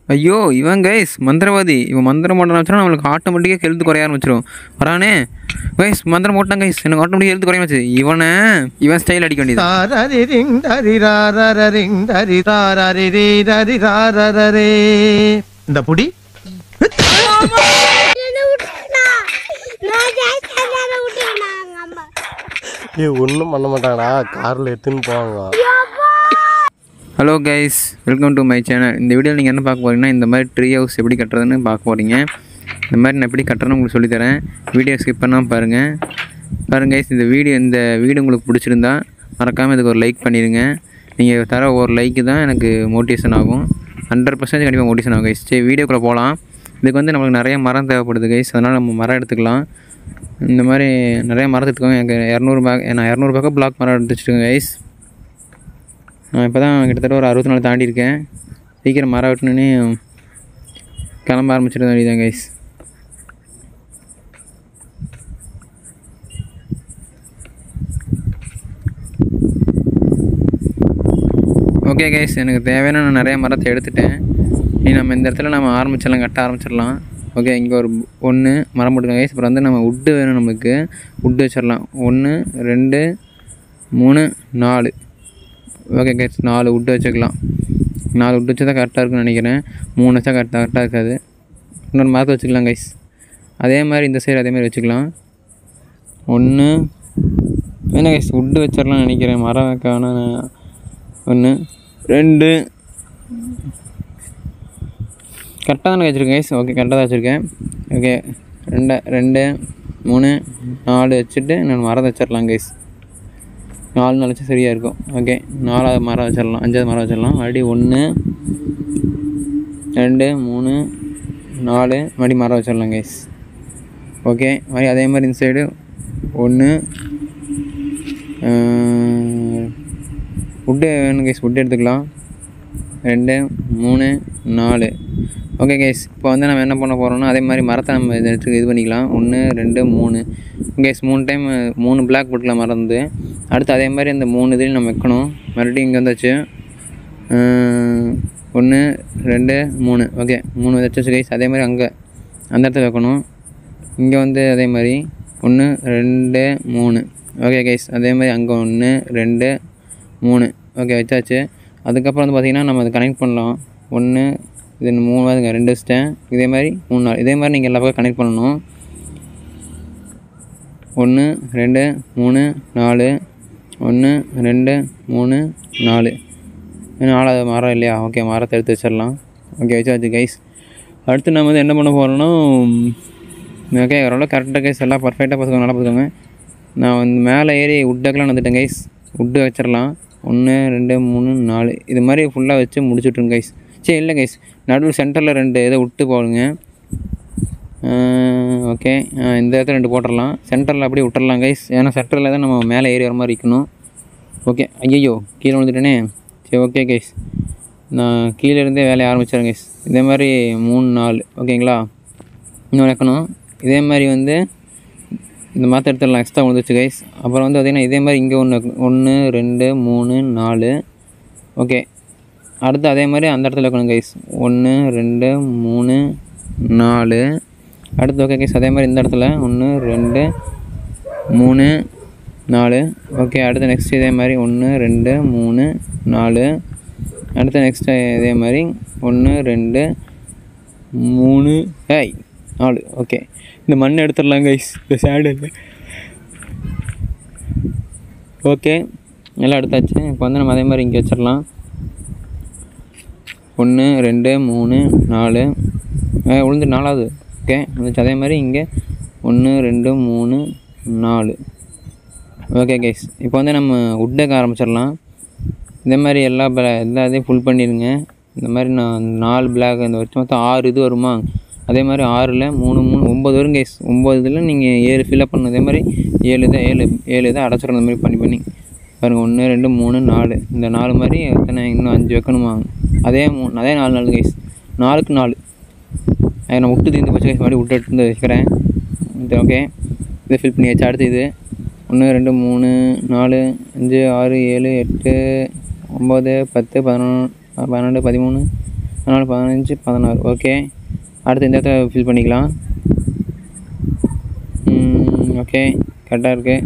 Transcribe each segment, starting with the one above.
ஐயோ இவன் கைஸ் மந்திரவாதி இவன் மந்திரம் போட ஆரம்பிச்சா நம்மளுக்கு ஆட்டோமேட்டிக்காக ஹெல்த் குறைய ஆரம்பிச்சிடும் வரானே கைஸ் மந்திரம் போட்டான் கைஸ் எனக்கு ஆட்டோமேட்டிக் ஹெல்த் குறைய ஆரம்பிச்சு இவனை இவன் ஸ்டைல் அடிக்க வேண்டியது தாரரிரிங் தரிராரரிங் தரி தாரரிரி தரி ராரரரே இந்த புடி என்ன விட்டுட்டா நான் ஜெயிச்சதால விட்டுட்டாங்க அம்மா ஏய் ஒன்றும் பண்ண மாட்டாங்கடா காரில் எடுத்துன்னு போவாங்க hello guys welcome to my channel இந்த வீடியோவில் நீங்கள் என்ன பார்க்க போறீங்கன்னா இந்த மாதிரி ட்ரீ ஹவுஸ் எப்படி கட்டுறதுன்னு பார்க்க போகிறீங்க இந்த மாதிரி நான் எப்படி கட்டுறேன்னு உங்களுக்கு சொல்லித்தரேன் வீடியோ ஸ்கிப் பண்ணாமல் பாருங்கள் பாருங்க கைஸ் இந்த வீடியோ இந்த வீடியோ உங்களுக்கு பிடிச்சிருந்தா மறக்காமல் இதுக்கு ஒரு லைக் பண்ணிடுங்க நீங்கள் தர ஒரு லைக்கு தான் எனக்கு மோட்டிவேஷன் ஆகும் ஹண்ட்ரட் பர்சன்டேஜ் கண்டிப்பாக மோட்டிவேஷன் ஆகும் கைஸ் சரி வீடியோக்குள்ளே போகலாம் இதுக்கு வந்து நம்மளுக்கு நிறைய மரம் தேவைப்படுது கைஸ் அதனால் நம்ம மரம் எடுத்துக்கலாம் இந்த மாதிரி நிறைய மரத்தை எடுத்துக்கோங்க எனக்கு இரநூறு பேக் நான் இரநூறு பக்கம் பிளாக் மரம் எடுத்து வச்சுருக்கேன் கைஸ் நான் இப்போ தான் கிட்டத்தட்ட ஒரு அறுபத்தி நாலு தாண்டி இருக்கேன் சீக்கிரம் மரம் வெட்டணுன்னே கிளம்ப ஆரம்பிச்சிட வேண்டியதான் கைஸ் ஓகே கைஸ் எனக்கு தேவையான நான் நிறைய மரத்தை எடுத்துட்டேன் நீ நம்ம இந்த இடத்துல நம்ம ஆரம்பிச்சிடலாம் கட்ட ஆரம்பிச்சிடலாம் ஓகே இங்கே ஒரு ஒன்று மரம் போட்டுருக்கோம் கைஸ் அப்புறம் வந்து நம்ம உட்டு வேணும் நமக்கு உட்டு வச்சிடலாம் ஒன்று ரெண்டு மூணு நாலு ஓகே கைஸ் நாலு உட்டு வச்சுக்கலாம் நாலு உட்டு வச்சா தான் கரெக்டாக இருக்கும்னு நினைக்கிறேன் மூணு வச்சா கரெக்டாக கரெக்டாக இருக்காது இன்னொரு மரத்தை வச்சுக்கலாம் கைஸ் அதே மாதிரி இந்த சைடு அதே மாதிரி வச்சுக்கலாம் ஒன்று என்ன கைஸ் உட்டு வச்சிடலாம்னு நினைக்கிறேன் மரம் வைக்கான ஒன்று ரெண்டு கரெக்டாக தானே வச்சுருக்கேன் கைஸ் ஓகே கரெக்டாக தான் வச்சுருக்கேன் ஓகே ரெண்டு ரெண்டு மூணு நாலு வச்சுட்டு நான் மரத்தை வச்சிடலாம் கைஸ் நாலு நாள் வச்சா சரியாக இருக்கும் ஓகே நாலாவது மரம் வச்சிடலாம் அஞ்சாவது மரம் வச்சிடலாம் மறுபடியும் ஒன்று ரெண்டு மூணு நாலு மறுபடியும் மரம் வச்சிடலாம் கைஸ் ஓகே மாதிரி அதே மாதிரி இந்த சைடு ஒன்று உட்டு வேணும் கைஸ் உட்டு எடுத்துக்கலாம் ரெண்டு மூணு நாலு ஓகே கைஸ் இப்போ வந்து நம்ம என்ன பண்ண போகிறோம்னா அதே மாதிரி மரத்தை நம்ம இதை எடுத்து இது பண்ணிக்கலாம் ஒன்று ரெண்டு மூணு கைஸ் மூணு டைம் மூணு பிளாக் போட்டுக்கலாம் மறந்து அடுத்து அதே மாதிரி அந்த மூணு இதையும் நம்ம வைக்கணும் மறுபடியும் இங்கே வந்தாச்சு ஒன்று ரெண்டு மூணு ஓகே மூணு வச்சாச்சு கைஸ் அதே மாதிரி அங்கே அந்த இடத்துல வைக்கணும் இங்கே வந்து அதே மாதிரி ஒன்று ரெண்டு மூணு ஓகே கைஸ் அதே மாதிரி அங்கே ஒன்று ரெண்டு மூணு ஓகே வச்சாச்சு அதுக்கப்புறம் வந்து பார்த்திங்கன்னா நம்ம அதை கனெக்ட் பண்ணலாம் ஒன்று இது மூணாவதுங்க ரெண்டு வச்சிட்டேன் இதே மாதிரி மூணு நாள் இதே மாதிரி நீங்கள் எல்லா பக்கம் கனெக்ட் பண்ணணும் ஒன்று ரெண்டு மூணு நாலு ஒன்று ரெண்டு மூணு நாலு இன்னும் நாலாவது மரம் இல்லையா ஓகே மரத்தை எடுத்து வச்சிடலாம் ஓகே வச்சாச்சு கைஸ் அடுத்து நம்ம வந்து என்ன பண்ண போகிறோன்னா ஓகே ஓரளவு கரெக்டாக கைஸ் எல்லாம் பர்ஃபெக்டாக பார்த்துக்கோங்க நல்லா பார்த்துக்கோங்க நான் வந்து மேலே ஏறி உட்டக்கெலாம் வந்துட்டேன் கைஸ் உட்டு வச்சிடலாம் ஒன்று ரெண்டு மூணு நாலு இது மாதிரி ஃபுல்லாக வச்சு முடிச்சுட்ருங்க கைஸ் சரி இல்லை கைஸ் நடுவில் சென்டரில் ரெண்டு இதை விட்டு போடுங்க ஓகே இந்த இடத்துல ரெண்டு போட்டுடலாம் சென்டரில் அப்படியே விட்டுறலாம் கைஸ் ஏன்னா சென்டரில் தான் நம்ம மேலே ஏறி வர மாதிரி இருக்கணும் ஓகே ஐயோ கீழே விழுந்துட்டேனே சரி ஓகே கைஸ் நான் கீழே இருந்தே வேலையை ஆரம்பிச்சிடுறேன் கைஸ் இதே மாதிரி மூணு நாலு ஓகேங்களா இன்னும் வைக்கணும் இதே மாதிரி வந்து இந்த மாற்ற எடுத்துடலாம் எக்ஸ்ட்ரா வந்துச்சு கைஸ் அப்புறம் வந்து பார்த்திங்கன்னா இதே மாதிரி இங்கே ஒன்று ஒன்று ரெண்டு மூணு நாலு ஓகே அடுத்து அதே மாதிரி அந்த இடத்துல வைக்கணும் கைஸ் ஒன்று ரெண்டு மூணு நாலு அடுத்து ஓகே கைஸ் அதே மாதிரி இந்த இடத்துல ஒன்று ரெண்டு மூணு நாலு ஓகே அடுத்து நெக்ஸ்ட் இதே மாதிரி ஒன்று ரெண்டு மூணு நாலு அடுத்து நெக்ஸ்ட் இதே மாதிரி ஒன்று ரெண்டு மூணு ஏய் நாலு ஓகே இந்த மண் எடுத்துடலாம் கைஸ் இந்த சேடு ஓகே எல்லாம் எடுத்தாச்சு இப்போ வந்து நம்ம அதே மாதிரி இங்கே வச்சிடலாம் ஒன்று ரெண்டு மூணு நாலு விழுந்து நாலாவது ஓகே வந்துச்சு அதே மாதிரி இங்கே ஒன்று ரெண்டு மூணு நாலு ஓகே கைஸ் இப்போ வந்து நம்ம உட்டேக்க ஆரம்பிச்சிடலாம் இதே மாதிரி எல்லா பிளா எல்லா இதையும் ஃபுல் பண்ணிடுங்க இந்த மாதிரி நான் நாலு பிளாக் இந்த வருஷம் மொத்தம் ஆறு இது வருமா அதே மாதிரி ஆறில் மூணு மூணு ஒம்பது வரும் கைஸ் ஒம்பது இதில் நீங்கள் ஏழு ஃபில்அப் பண்ணணும் அதே மாதிரி ஏழு இதை ஏழு ஏழு இதை அடைச்சிடணும் இந்த மாதிரி பண்ணி பண்ணி பாருங்கள் ஒன்று ரெண்டு மூணு நாலு இந்த நாலு மாதிரி எத்தனை இன்னும் அஞ்சு வைக்கணுமா அதே மூணு அதே நாலு நாலு கைஸ் நாலுக்கு நாலு அதை நான் விட்டு தீர்ந்து போச்சு கைஸ் மறுபடியும் விட்டு எடுத்து வந்து வச்சுக்கிறேன் இது ஓகே இதை ஃபில் பண்ணி வச்சு அடுத்து இது ஒன்று ரெண்டு மூணு நாலு அஞ்சு ஆறு ஏழு எட்டு ஒம்பது பத்து பதினொன்று பதினொன்று பதிமூணு பதினாலு பதினஞ்சு பதினாறு ஓகே அடுத்து இந்த இடத்த ஃபில் பண்ணிக்கலாம் ஓகே கரெக்டாக இருக்குது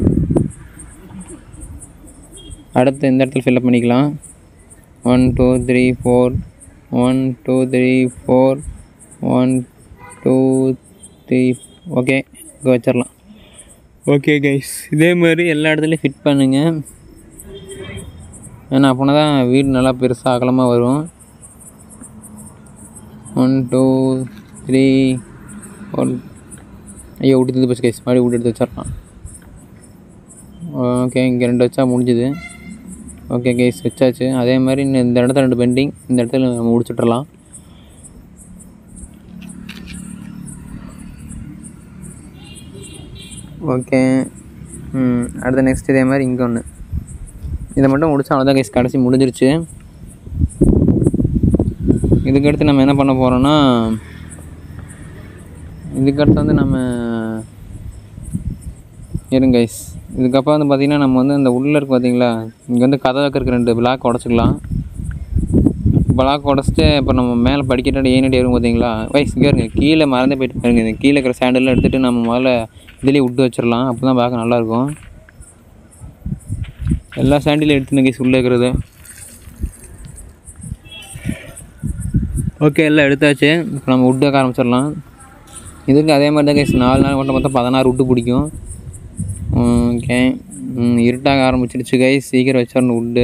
அடுத்து இந்த இடத்துல ஃபில்அப் பண்ணிக்கலாம் one two three four one two three four one two three okay இங்கே வச்சிடலாம் ஓகே கைஸ் இதே மாதிரி எல்லா இடத்துலையும் ஃபிட் பண்ணுங்க ஏன்னா அப்போனா தான் வீடு நல்லா பெருசாக அகலமாக வரும் ஒன் டூ த்ரீ ஃபோர் ஐயோ விட்டு போச்சு கைஸ் மறுபடியும் விட்டு எடுத்து வச்சிடலாம் ஓகே இங்கே ரெண்டு வச்சா முடிஞ்சுது ஓகே கேஸ் வச்சாச்சு அதே மாதிரி இன்னும் இந்த இடத்துல ரெண்டு பெண்டிங் இந்த இடத்துல நம்ம முடிச்சுட்றலாம் ஓகே ம் அடுத்த நெக்ஸ்ட் இதே மாதிரி இங்கே ஒன்று இதை மட்டும் முடிச்சா அவ்வளோதான் கேஸ் கடைசி முடிஞ்சிருச்சு இதுக்கடுத்து நம்ம என்ன பண்ண போகிறோன்னா இதுக்கடுத்து வந்து நம்ம இருங்க கைஸ் இதுக்கப்புறம் வந்து பார்த்திங்கன்னா நம்ம வந்து இந்த உள்ளே இருக்கு பார்த்தீங்களா இங்கே வந்து கதை வைக்கிறதுக்கு ரெண்டு பிளாக் உடச்சிக்கலாம் பிளாக் உடச்சிட்டு இப்போ நம்ம மேலே படிக்கட்டு ஏனிட்டு ஏறும் பார்த்தீங்களா வயசு இங்கே இருங்க கீழே மறந்து போயிட்டு பாருங்க இந்த கீழே இருக்கிற சாண்டல்லாம் எடுத்துகிட்டு நம்ம முதல்ல இதுலேயே விட்டு வச்சிடலாம் அப்போ தான் பார்க்க நல்லாயிருக்கும் எல்லா சாண்டிலும் எடுத்துன்னு கைஸ் உள்ளே இருக்கிறது ஓகே எல்லாம் எடுத்தாச்சு இப்போ நம்ம உட்டு வைக்க ஆரம்பிச்சிடலாம் இதுக்கு அதே மாதிரி தான் கைஸ் நாலு நாள் மட்டும் மொத்தம் பதினாறு உட்டு பிடிக்கும் ஓகே இருட்டாக ஆரம்பிச்சிடுச்சு கைஸ் சீக்கிரம் வச்சிடணும் உட்டு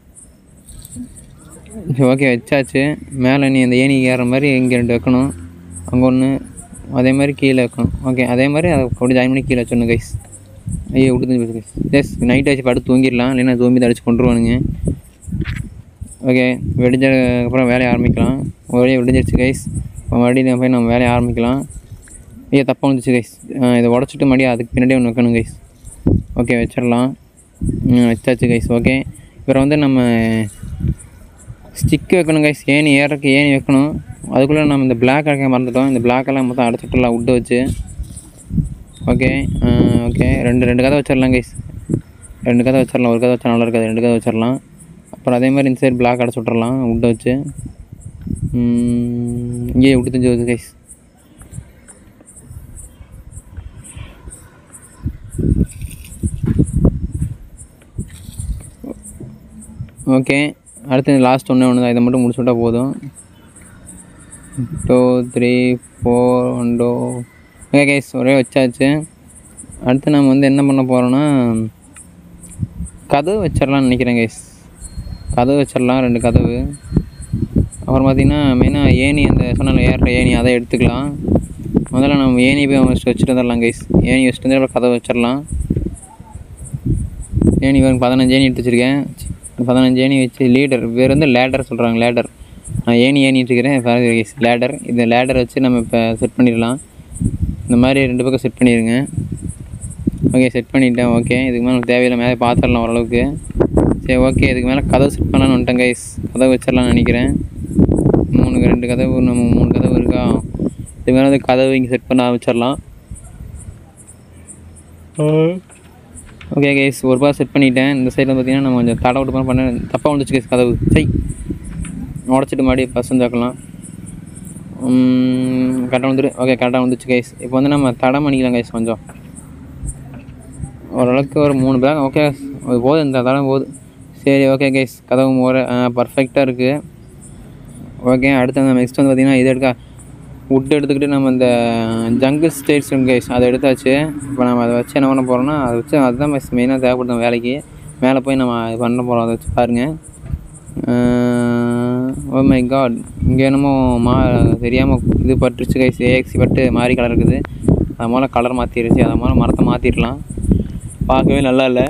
ஓகே வச்சாச்சு மேலே நீ அந்த ஏணி ஏறுற மாதிரி இங்கே ரெண்டு வைக்கணும் அங்கே ஒன்று அதே மாதிரி கீழே வைக்கணும் ஓகே அதே மாதிரி அதை அப்படி ஜாயின் பண்ணி கீழே வச்சிடணும் கைஸ் ஐயோ விட்டு தந்து கைஸ் எஸ் நைட் ஆச்சு படுத்து தூங்கிடலாம் இல்லைன்னா தூங்கி அடிச்சு கொண்டுருவானுங்க ஓகே வெடிஞ்சதுக்கப்புறம் வேலையை ஆரம்பிக்கலாம் ஒரு வழியாக விடிஞ்சிருச்சு கைஸ் இப்போ மறுபடியும் போய் நம்ம வேலையை ஆரம்பிக்கலாம் ஐயோ தப்பாக வந்துச்சு கைஸ் இதை உடச்சிட்டு மறுபடியும் அதுக்கு பின்னாடியே ஒன்று வைக்கணும் கைஸ் ஓகே வச்சிடலாம் ம், வச்சாச்சு கைஸ் ஓகே அப்புறம் வந்து நம்ம ஸ்டிக்கு வைக்கணும் கைஸ் ஏணி ஏறக்கு ஏணி வைக்கணும் அதுக்குள்ளே நம்ம இந்த பிளாக் அடைக்க மறந்துட்டோம் இந்த black எல்லாம் மொத்தம் அடைச்சிட்டுலாம் விட்டு வச்சு ஓகே ஓகே ரெண்டு ரெண்டு கதை வச்சிடலாம் கைஸ் ரெண்டு கதை வச்சிடலாம் ஒரு கதை வச்சா நல்லா இருக்காது ரெண்டு கதை வச்சிடலாம் அப்புறம் அதே மாதிரி இந்த சைடு பிளாக் அடைச்சி விட்றலாம் விட்டு வச்சு ம், இங்கேயே விட்டு தெரிஞ்சு வருது கைஸ் ஓகே அடுத்து லாஸ்ட் ஒன்று ஒன்று தான் இதை மட்டும் முடிச்சு விட்டா போதும் two three four one two okay guys ஒரே வச்சாச்சு அடுத்து நம்ம வந்து என்ன பண்ண போகிறோன்னா கதவு வச்சிடலாம்னு நினைக்கிறேன் கைஸ் கதவு வச்சிடலாம் ரெண்டு கதவு அப்புறம் பார்த்திங்கன்னா மெயினாக ஏணி அந்த சொன்னால ஏறுற ஏணி அதை எடுத்துக்கலாம் முதல்ல நம்ம ஏணி போய் ஃபஸ்ட்டு வச்சுட்டு வந்துடலாம் கைஸ் ஏணி வச்சுட்டு வந்து அப்புறம் கதவை வச்சிடலாம் ஏணி வரும் பதினஞ்சு ஏணி எடுத்து வச்சுருக்கேன் பதினஞ்சு ஏணி வச்சு லீடர் வேறு வந்து லேடர் சொல்கிறாங்க லேடர் நான் ஏணி ஏணிட்டு இருக்கிறேன் லேடர் இந்த லேடர் வச்சு நம்ம இப்போ செட் பண்ணிடலாம் இந்த மாதிரி ரெண்டு பக்கம் செட் பண்ணிடுங்க ஓகே செட் பண்ணிட்டேன் ஓகே இதுக்கு மேலே தேவையில்லை மேலே பார்த்துடலாம் ஓரளவுக்கு சரி ஓகே இதுக்கு மேலே கதவு செட் பண்ணலான்னு வந்துட்டேன் கைஸ் கதவு வச்சிடலாம்னு நினைக்கிறேன் மூணு ரெண்டு கதவு நம்ம மூணு கதவு இருக்கா இதுக்கு மேலே வந்து கதவு இங்கே செட் பண்ண ஆரம்பிச்சிடலாம் ஓகே கைஸ் ஒரு பார் செட் பண்ணிட்டேன் இந்த சைடில் பார்த்தீங்கன்னா நம்ம கொஞ்சம் தடை விட்டு பண்ண தப்பாக வந்துச்சு கைஸ் கதவு சை உடச்சிட்டு மறுபடியும் பசங்க தாக்கலாம் கரெக்டாக வந்துடு ஓகே கரெக்டாக வந்துச்சு கைஸ் இப்போ வந்து நம்ம தடம் பண்ணிக்கலாம் கைஸ் கொஞ்சம் ஓரளவுக்கு ஒரு மூணு பேக் ஓகே அது போதும் இந்த தடம் போதும் சரி ஓகே கைஸ் கதவு ஒரு பர்ஃபெக்டாக இருக்குது ஓகே அடுத்து நம்ம நெக்ஸ்ட் வந்து பார்த்திங்கன்னா இது எடுக்க வுட் எடுத்துக்கிட்டு நம்ம இந்த ஜங்கிள் ஸ்டேட்ஸ் கைஸ் அதை எடுத்தாச்சு இப்போ நம்ம அதை வச்சு என்ன பண்ண போகிறோம்னா அதை வச்சு அதுதான் மெயினாக தேவைப்படுது நம்ம வேலைக்கு மேலே போய் நம்ம இது பண்ண போகிறோம் அதை வச்சு பாருங்கள் ஓ மை காட் இங்கே என்னமோ மா தெரியாமல் இது பட்டுருச்சு கைஸ் ஏஎக்சி பட்டு மாறி கலர் இருக்குது அது மூலம் கலர் மாற்றிருச்சு அது மூலம் மரத்தை மாற்றிடலாம் பார்க்கவே நல்லா இல்லை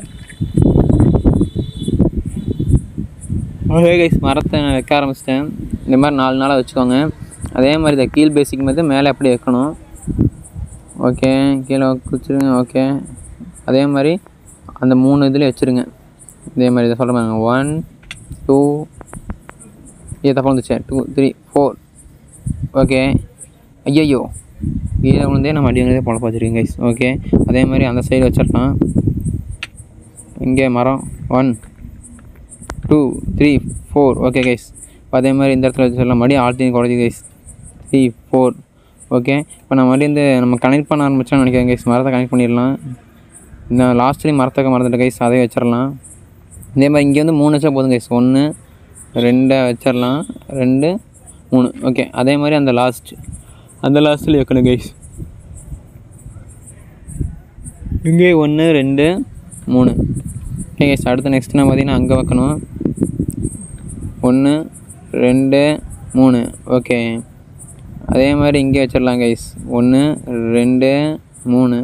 ஓகே கைஸ் மரத்தை நான் வைக்க ஆரம்பிச்சிட்டேன் இந்த மாதிரி நாலு நாளாக வச்சுக்கோங்க அதே மாதிரி இந்த கீழ் பேசிக் வந்து மேலே அப்படி வைக்கணும் ஓகே கீழே வச்சுருங்க ஓகே அதே மாதிரி அந்த மூணு இதுலேயும் வச்சுருங்க இதே மாதிரி இதை சொல்ல பாருங்க ஒன் டூ இது தப்பாக வந்துச்சு டூ த்ரீ ஃபோர் ஓகே ஐயையோ கீழே விழுந்தே நம்ம அடி வந்து பொழப்ப வச்சுருக்கேன் கைஸ் ஓகே அதே மாதிரி அந்த சைடு வச்சிடலாம் இங்கே மரம் one two three four okay guys இப்போ அதே மாதிரி இந்த இடத்துல வச்சிடலாம் மறுபடியும் ஆல்த்தி குறைஞ்சி கைஸ் த்ரீ ஃபோர் ஓகே இப்போ நான் மறுபடியும் இந்த நம்ம கனெக்ட் பண்ண ஆரம்பிச்சோன்னு நினைக்கிறேன் கைஸ் மரத்தை கனெக்ட் பண்ணிடலாம் இந்த லாஸ்ட்லேயும் மரத்தை மறந்துட்டு கைஸ் அதே வச்சிடலாம் இதே மாதிரி இங்கே வந்து மூணு வச்சா போதும் கைஸ் ஒன்று ரெண்டை வச்சிடலாம் ரெண்டு மூணு ஓகே அதே மாதிரி அந்த லாஸ்ட் அந்த லாஸ்ட்டில் வைக்கணும் கைஸ் இங்கே ஒன்று ரெண்டு மூணு ஓகே கைஸ் அடுத்து நெக்ஸ்ட் நான் பார்த்தீங்கன்னா அங்கே வைக்கணும் ஒன்று ரெண்டு மூணு ஓகே அதே மாதிரி இங்கே வச்சிடலாம் கைஸ் ஒன்று ரெண்டு மூணு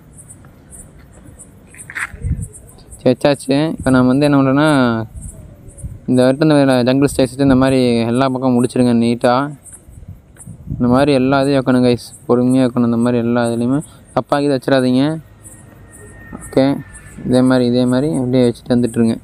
சரி வச்சாச்சு இப்போ நான் வந்து என்ன பண்ணுறேன்னா இந்த வட்டம் இந்த ஜங்கிள் ஸ்டேஸ் இந்த மாதிரி எல்லா பக்கம் முடிச்சிடுங்க நீட்டாக இந்த மாதிரி எல்லா இதையும் வைக்கணும் கைஸ் பொறுமையாக வைக்கணும் இந்த மாதிரி எல்லா இதுலேயுமே தப்பாக இதை வச்சிடாதீங்க ஓகே இதே மாதிரி இதே மாதிரி அப்படியே வச்சுட்டு வந்துட்டுருங்க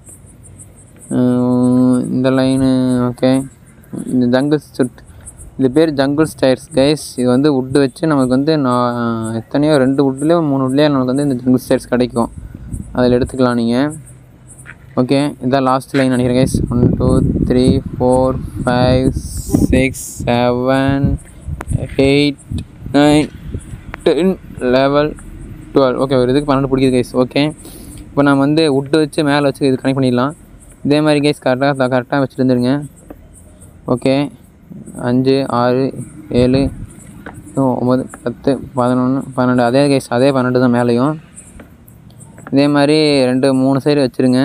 அஹ் இந்த லைனு ஓகே இந்த ஜங்கிள் சுட் இது பேர் ஜங்கிள் ஸ்டைர்ஸ் கைஸ் இது வந்து வுட்டு வச்சு நமக்கு வந்து நான் எத்தனையோ ரெண்டு வுட்லேயோ மூணு வுட்லேயோ நமக்கு வந்து இந்த ஜங்கிள் ஸ்டைர்ஸ் கிடைக்கும் அதில் எடுத்துக்கலாம் நீங்கள் ஓகே இதான் லாஸ்ட் லைன் நினைக்கிறேன் guys one two three four five six seven eight nine ten eleven twelve okay ஒரு இதுக்கு பன்னெண்டு பிடிக்குது கைஸ் ஓகே இப்போ நம்ம வந்து வுட்டு வச்சு மேலே வச்சு இது கனெக்ட் பண்ணிடலாம் இதே மாதிரி கைஸ் கரெக்டாக கரெக்டாக வச்சுட்டு இருந்துருங்க ஓகே அஞ்சு ஆறு ஏழு எட்டு, ஒம்பது பத்து பதினொன்று பன்னெண்டு அதே கைஸ் அதே பன்னெண்டு தான் மேலேயும் இதே மாதிரி ரெண்டு மூணு சைடு வச்சுருங்க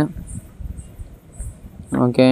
ஓகே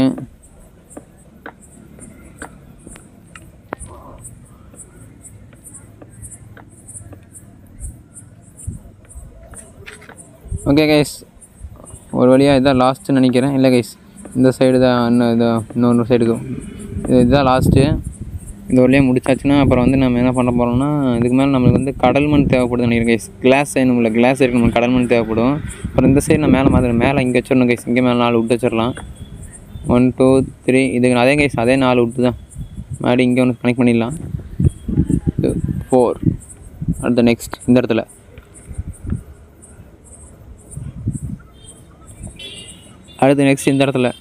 ஓகே கைஸ் ஒரு வழியாக இதான் லாஸ்ட்டுன்னு நினைக்கிறேன் இல்லை கைஸ் இந்த சைடு தான் இன்னும் இது இன்னொரு சைடுக்கு இது இதுதான் லாஸ்ட்டு இந்த வழியாக முடிச்சாச்சுன்னா அப்புறம் வந்து நம்ம என்ன பண்ண போகிறோம்னா இதுக்கு மேலே நம்மளுக்கு வந்து கடல் மண் தேவைப்படுது நினைக்கிறேன் கைஸ் கிளாஸ் வேணும்ல கிளாஸ் இருக்கணும் கடல் மண் தேவைப்படும் அப்புறம் இந்த சைடு நான் மேலே மாதிரி மேலே இங்கே வச்சிடணும் கைஸ் இங்கே மேலே நாலு விட்டு வச்சிடலாம் ஒன் டூ த்ரீ இதுக்கு அதே கைஸ் அதே நாலு விட்டு தான் மறுபடியும் இங்கே ஒன்று கனெக்ட் பண்ணிடலாம் ஃபோர் அடுத்த நெக்ஸ்ட் இந்த இடத்துல அடுத்து நெக்ஸ்ட் இந்த இடத்துல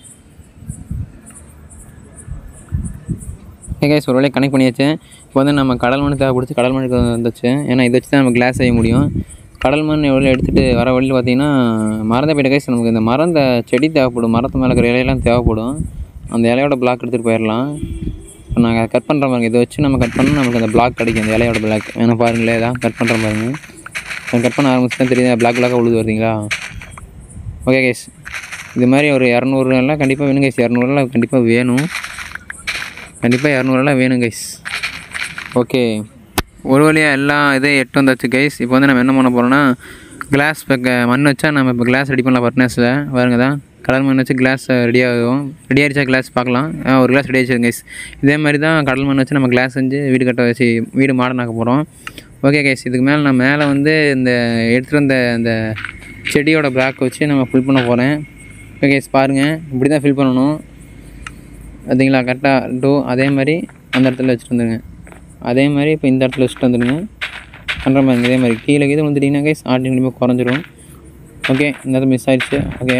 கைஸ் ஒரு வேலையை கனெக்ட் பண்ணியாச்சு இப்போ வந்து நம்ம கடல் மண் தேவைப்படுச்சு கடல் மண்ணுக்கு வந்துச்சு ஏன்னா இதை வச்சு தான் நம்ம கிளாஸ் செய்ய முடியும் கடல் மண் எவ்வளோ எடுத்துகிட்டு வர வழியில் பார்த்தீங்கன்னா மறந்த போயிட்ட கைஸ் நமக்கு இந்த மரம் இந்த செடி தேவைப்படும் மரத்து மேலே இருக்கிற இலையெல்லாம் தேவைப்படும் அந்த இலையோட பிளாக் எடுத்துகிட்டு போயிடலாம் இப்போ நாங்கள் கட் பண்ணுற பாருங்க இதை வச்சு நம்ம கட் பண்ணால் நமக்கு அந்த பிளாக் கிடைக்கும் அந்த இலையோட பிளாக் வேணா பாருங்களேன் இதான் கட் பண்ணுற பாருங்க நான் கட் பண்ண ஆரம்பிச்சு தான் தெரியுது பிளாக் பிளாக்காக உழுது வருதுங்களா ஓகே கைஸ் இது மாதிரி ஒரு இரநூறு எல்லாம் கண்டிப்பாக வேணும் கைஸ் இரநூறுலாம் கண்டிப்பாக வேணும் கண்டிப்பாக இரநூறுலாம் வேணும் கைஸ் ஓகே ஒரு வழியாக எல்லா இதையும் எட்டு வந்தாச்சு கைஸ் இப்போ வந்து நம்ம என்ன பண்ண போகிறோம்னா கிளாஸ் இப்போ மண் வச்சா நம்ம இப்போ கிளாஸ் ரெடி பண்ணலாம் பர்ட்னஸில் பாருங்க தான் கடல் மண் வச்சு கிளாஸ் ரெடி ஆகும் ரெடி ஆகிடுச்சா கிளாஸ் பார்க்கலாம் ஆ, ஒரு கிளாஸ் ரெடி ஆகிடுச்சு கைஸ் இதே மாதிரி தான் கடல் மண் வச்சு நம்ம கிளாஸ் செஞ்சு வீடு கட்ட வச்சு வீடு மாடர்ன் ஆக்க போகிறோம் ஓகே கைஸ் இதுக்கு மேலே நான் மேலே வந்து இந்த எடுத்துகிட்டு வந்த இந்த செடியோட பிளாக் வச்சு நம்ம ஃபில் பண்ண போகிறேன் ஓகே கைஸ் பாருங்கள் இப்படி தான் ஃபில் பண்ணணும் பார்த்தீங்களா கரெக்டாக டோ அதே மாதிரி அந்த இடத்துல வச்சுட்டு வந்துடுங்க அதே மாதிரி இப்போ இந்த இடத்துல வச்சுட்டு வந்துடுங்க பண்ணுற மாதிரி இதே மாதிரி கீழே கீழே வந்துட்டிங்கன்னா கைஸ் ஆட்டோமேட்டிக்காக குறைஞ்சிரும் ஓகே இந்த இடத்துல மிஸ் ஆயிடுச்சு ஓகே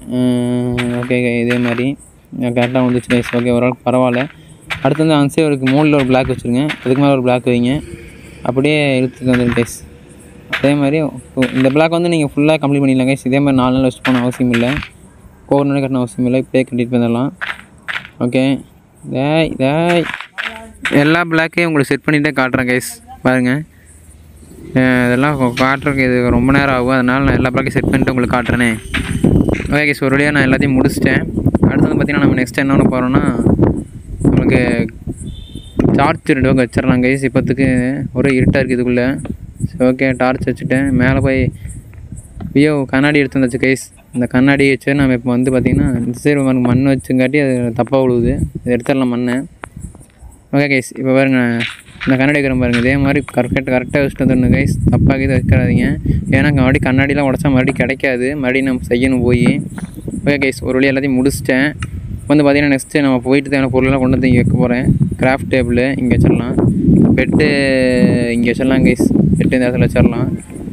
ஓகே இதே மாதிரி கரெக்டாக வந்துச்சு கைஸ் ஓகே ஓரளவுக்கு பரவாயில்ல அடுத்து வந்து அன்சே ஒரு மூணில் ஒரு பிளாக் வச்சுருங்க அதுக்கு மேலே ஒரு பிளாக் வைங்க அப்படியே இழுத்துட்டு வந்துடும் கைஸ் அதே மாதிரி இந்த பிளாக் வந்து நீங்கள் ஃபுல்லாக கம்ப்ளீட் பண்ணிடலாம் கைஸ் இதே மாதிரி நாலு நாள் வச்சுட்டு போகணும் அவசியம் இல்லை ஒவ்வொரு நாள் கட்டணும் அவசியம் இல்லை இப்படியே கட்டிட்டு வந்துடலாம் ஓகே டேய் டேய் எல்லா பிளாக்கையும் உங்களுக்கு செட் பண்ணிகிட்டே காட்டுறேன் கைஸ் பாருங்கள் அஹ் இதெல்லாம் கொ- காட்டுறதுக்கு இது ரொம்ப நேரம் ஆகும் அதனால் நான் எல்லா பிளாக்கையும் செட் பண்ணிட்டு உங்களுக்கு காட்டுறேனே ஓகே கைஸ் ஒரு வழியாக நான் எல்லாத்தையும் முடிச்சிட்டேன் அடுத்து வந்து பார்த்தீங்கன்னா நம்ம நெக்ஸ்ட் என்ன பண்ண போகிறோம்னா நமக்கு டார்ச் ரெண்டு பக்கம் வச்சிடலாம் கைஸ் இப்போத்துக்கு ஒரே இருட்டாக இருக்குது இதுக்குள்ளே சரி ஓகே டார்ச் வச்சுட்டேன் மேலே போய் ஐயோ கண்ணாடி எடுத்து வந்தாச்சு கைஸ் இந்த கண்ணாடி வச்சு நம்ம இப்போ வந்து பார்த்திங்கன்னா இந்த சைடு மண் மண் வச்சுங்காட்டி அது தப்பாக விழுவுது இது எடுத்துடலாம் மண்ணை ஓகே கைஸ் இப்போ பாருங்க இந்த கண்ணாடி வைக்கிறேன் பாருங்க இதே மாதிரி கரெக்ட் கரெக்டாக வச்சுட்டு வந்துடணும் கைஸ் தப்பாக இது வைக்காதீங்க ஏன்னா மறுபடியும் கண்ணாடிலாம் உடச்சா மறுபடியும் கிடைக்காது மறுபடியும் நம்ம செய்யணும் போய் ஓகே கைஸ் ஒரு வழி எல்லாத்தையும் முடிச்சிட்டேன் வந்து பார்த்தீங்கன்னா நெக்ஸ்ட்டு நம்ம போயிட்டு தேவையான பொருளெல்லாம் கொண்டு வந்து இங்கே வைக்க போகிறேன் கிராஃப்ட் டேபிள் இங்கே வச்சிடலாம் பெட்டு இங்கே வச்சிடலாம் கைஸ் பெட்டு இந்த இடத்துல வச்சிடலாம்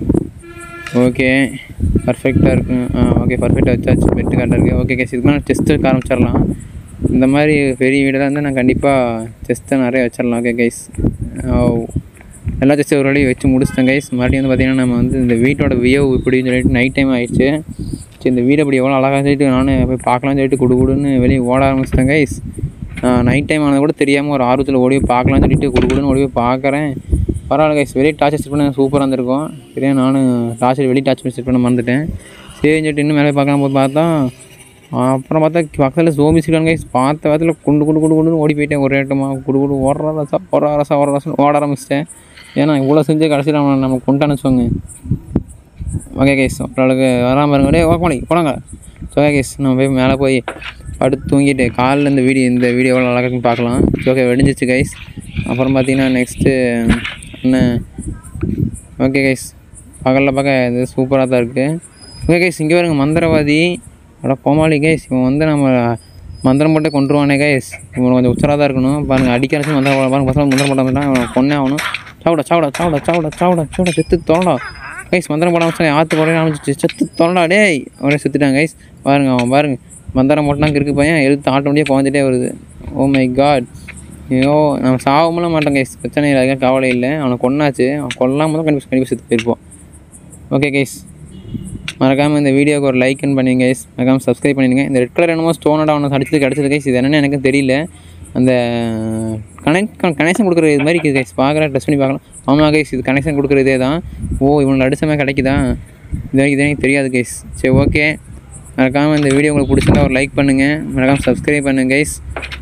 ஓகே பர்ஃபெக்டாக இருக்கும் ஆ ஓகே பர்ஃபெக்டாக வச்சாச்சு பெட்டு கரெக்டாக இருக்குது ஓகே கேஸ் இதுக்கு மேலே டெஸ்ட் எடுக்க ஆரம்பிச்சிடலாம் இந்த மாதிரி பெரிய வீடெல்லாம் வந்து நான் கண்டிப்பாக செஸ்ட்டை நிறைய வச்சிடலாம் ஓகே கைஸ் எல்லா செஸ்ட்டும் ஒரு வழி வச்சு முடிச்சிட்டேன் கைஸ் மறுபடியும் வந்து பார்த்திங்கன்னா நம்ம வந்து இந்த வீட்டோட வியூ இப்படின்னு சொல்லிட்டு நைட் டைம் ஆயிடுச்சு சரி இந்த வீடு அப்படி எவ்வளோ அழகாக சொல்லிட்டு நானும் போய் பார்க்கலாம்னு சொல்லிட்டு குடு குடுன்னு வெளியே ஓட ஆரம்பிச்சிட்டேன் கைஸ் நைட் டைம் ஆனது கூட தெரியாமல் ஒரு ஆர்வத்தில் ஓடி போய் பார்க்கலாம்னு சொல்லிட்டு குடு குடுன்னு ஓடி போய் பார்க்குறேன் பரவாயில்ல கைஸ் வெளியே டார்ச் செட் பண்ண சூப்பராக இருந்திருக்கும் சரியா நானும் டார்ச் வெளியே டார்ச் செட் பண்ண மறந்துட்டேன் சரின்னு சொல்லிட்டு இன்னும் மேலே பார்க்கலாம் போய் பார்த்தா அப்புறம் பார்த்தா பக்கத்தில் சோம்பி இருக்காங்க கைஸ் பார்த்த வாரத்தில் குண்டு குண்டு குண்டு குண்டுன்னு ஓடி போயிட்டேன் ஒரு ரேட்டமா குடு குடு ஓடுற ரசா ஓடுற ரசா ஓடுற ரசம் ஓட ஆரம்பிச்சிட்டேன் ஏன்னா இவ்வளோ செஞ்சு கடைசியில் அவனை நம்ம கொண்டான்னு வச்சுக்கோங்க ஓகே கேஸ் ஓரளவுக்கு வராமல் இருங்க டே ஓகே போனாங்க ஓகே கேஸ் நம்ம போய் மேலே போய் படுத்து தூங்கிட்டு காலைல இந்த வீடியோ இந்த வீடியோ எவ்வளோ அழகாக இருக்குன்னு பார்க்கலாம் ஓகே வெடிஞ்சிச்சு கைஸ் அப்புறம் பார்த்தீங்கன்னா நெக்ஸ்ட்டு என்ன ஓகே கைஸ் பகலில் பார்க்க இது சூப்பராக தான் இருக்குது ஓகே கைஸ் இங்கே வருங்க மந்திரவாதி அட கோமாளி கைஸ் இவன் வந்து நம்ம மந்திரம் போட்டு கொண்டுருவானே கைஸ் இவன் கொஞ்சம் உச்சராக தான் இருக்கணும் பாருங்கள் அடிக்கிறச்சு மந்திரம் போட- பாருங்க பசங்க மந்திரம் போட மாட்டான் அவன் கொன்னே ஆகணும் சாவிடா சாவிடா சாவிடா சாவிடா சாவிடா சாவிடா செத்து தொலைடா கைஸ் மந்திரம் போட ஆரம்பிச்சு ஆற்று போட ஆரம்பிச்சு செத்து தொலைடா டேய் அவரே செத்துட்டான் கைஸ் பாருங்க அவன் பாருங்க மந்திரம் போட்டான் இருக்கு பையன் எழுத்து ஆட்டோமேட்டிக்காக குறைஞ்சிட்டே வருது ஓ மை காட் ஐயோ நம்ம சாவமெல்லாம் மாட்டோம் கைஸ் பிரச்சனை இல்லை அதுக்காக கவலை இல்லை அவனை கொன்னாச்சு அவன் கொல்லாமல் தான் கண்டிப்பாக கண்டிப்பாக செத்து போயிருப்போம் ஓகே கைஸ் மறக்காமல் இந்த வீடியோக்கு ஒரு லைக்னு பண்ணுங்க கைஸ் மறக்காமல் சப்ஸ்கிரைப் பண்ணிடுங்க இந்த ரெட் கலர் என்னமோ ஸ்டோனோட அவனை அடிச்சது கிடச்சது கைஸ் இது என்னன்னு எனக்கு தெரியல அந்த கனெக்ட் கனெக்ஷன் கொடுக்குற இது மாதிரி இருக்குது கைஸ் பார்க்குறேன் டெஸ்ட் பண்ணி பார்க்கலாம் ஆமாம் கைஸ் இது கனெக்ஷன் கொடுக்குற இதே தான் ஓ இவனுக்கு அடிச்சமே கிடைக்குதா இது வரைக்கும் இது எனக்கு தெரியாது கைஸ் சரி ஓகே மறக்காமல் இந்த வீடியோ உங்களுக்கு பிடிச்சிருந்தா ஒரு லைக் பண்ணுங்கள் மறக்காமல் சப்ஸ்கிரைப் பண்ணுங்க கைஸ்